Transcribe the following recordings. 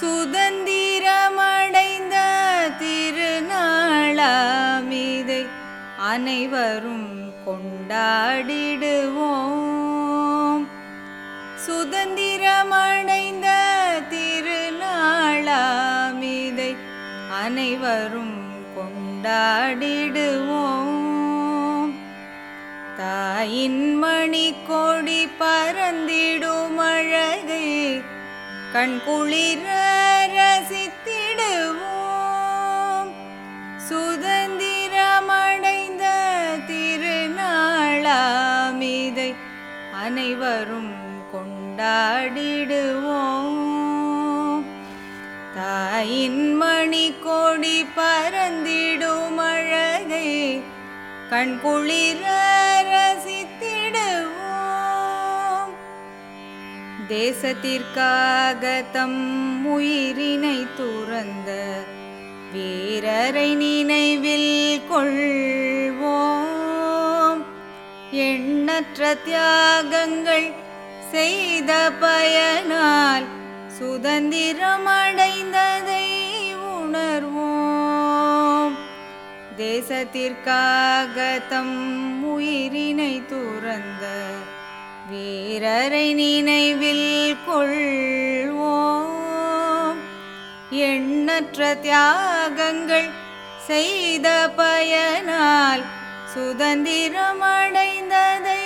சுதந்திரமடைந்த திருநாளாமிதை அனைவரும் கொண்டாடிடுவோம் சுதந்திரமடைந்த திருநாளாமிதை அனைவரும் கொண்டாடிடுவோம் தாயின் மணி கொடி பறந்திடும் அழகை கண்குளிர ரசித்திடுவோம் சுதந்திரமடைந்த திருநாளாமிதை அனைவரும் கொண்டாடிடுவோம் தாயின் மணி கொடி பறந்திடும் அழகை கண்குளிர ரசித்திடுவோம் தேசத்திற்காக தம் உயிரினை துறந்த வீரரை நினைவில் கொள்வோம் எண்ணற்ற தியாகங்கள் செய்த பயனால் சுதந்திரம் அடைந்ததை உணர்வோம் தேசத்திற்காக தம் உயிரினை துறந்த வீரரை நினைவில் கொள்வோம் எண்ணற்ற தியாகங்கள் செய்த பயனால் சுதந்திரம் அடைந்ததை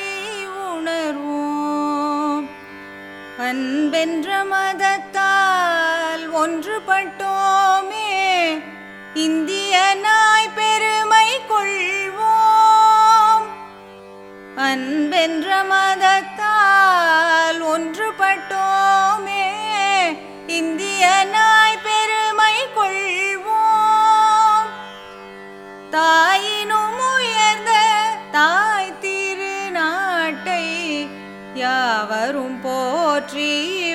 உணர்வோம் அன்பென்ற மதத்தால் ஒன்றுபட்டோமே இந்தியனாய் பெருமை கொள்வோம் அன்பென்ற மதத்தால் ஒன்றுபட்டோமே இந்தியனாய் பெருமை கொள்வோம் தாயினும் உயர்ந்த தாய் திருநாட்டை யாவரும் போற்றி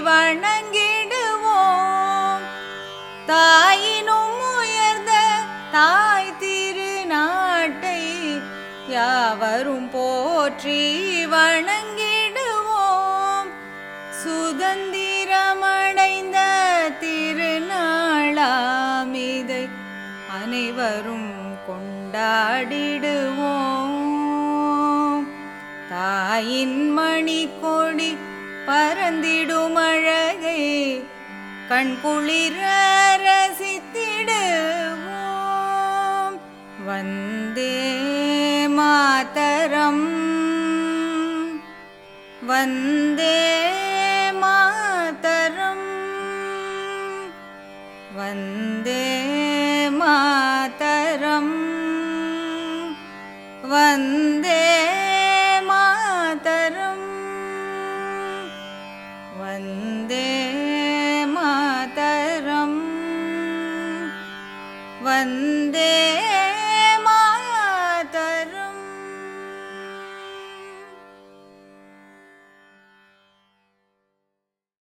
வணங்கிடுவோம் தாயினும் உயர்ந்த தாய் திருநாட்டை யாவரும் போற்றி வணங்கிடுவோம் சுதந்திரமடைந்த திருநாளாமிதை அனைவரும் கொண்டாடிடுவோம் தாயின் மணி கொடி பறந்திடும் அழகை கண்குளிர ரசித்திடுவோம் வந்தே மாதரம் வந்தே மாதரம் வந்தே மாதரம் வந்தே மாதரம் வந்தே மாதரம் வந்தே